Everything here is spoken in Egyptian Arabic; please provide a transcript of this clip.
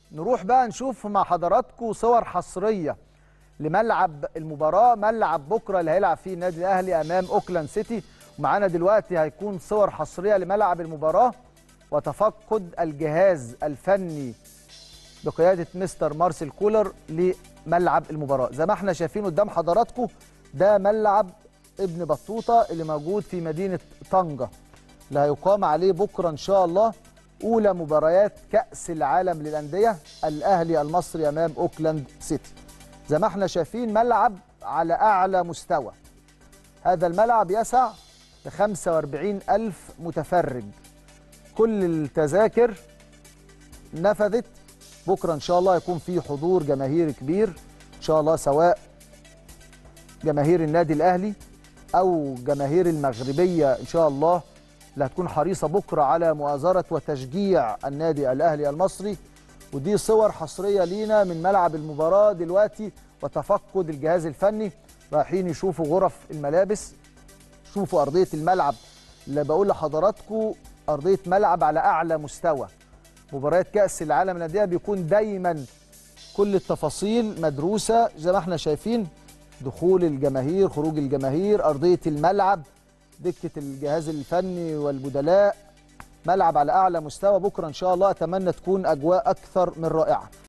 نروح بقى نشوف مع حضراتكم صور حصريه لملعب المباراه ملعب بكره اللي هيلعب فيه النادي الاهلي امام اوكلاند سيتي ومعانا دلوقتي هيكون صور حصريه لملعب المباراه وتفقد الجهاز الفني بقياده مستر مارسيل كولر لملعب المباراه زي ما احنا شايفين قدام حضراتكم ده ملعب ابن بطوطه اللي موجود في مدينه طنجه اللي هيقام عليه بكره ان شاء الله اولى مباريات كاس العالم للانديه الاهلي المصري امام اوكلاند سيتي زي ما احنا شايفين ملعب على اعلى مستوى هذا الملعب يسع ل 45 ألف متفرج كل التذاكر نفذت بكره ان شاء الله يكون في حضور جماهيري كبير ان شاء الله سواء جماهير النادي الاهلي او جماهير المغربيه ان شاء الله اللي هتكون حريصه بكره على مؤازره وتشجيع النادي الاهلي المصري ودي صور حصريه لينا من ملعب المباراه دلوقتي وتفقد الجهاز الفني رايحين يشوفوا غرف الملابس شوفوا ارضيه الملعب اللي بقول لحضراتكم ارضيه ملعب على اعلى مستوى مباريات كاس العالم للانديه بيكون دايما كل التفاصيل مدروسه زي ما احنا شايفين دخول الجماهير خروج الجماهير ارضيه الملعب دكه الجهاز الفني والبدلاء ملعب على اعلى مستوى بكره ان شاء الله اتمنى تكون اجواء اكثر من رائعه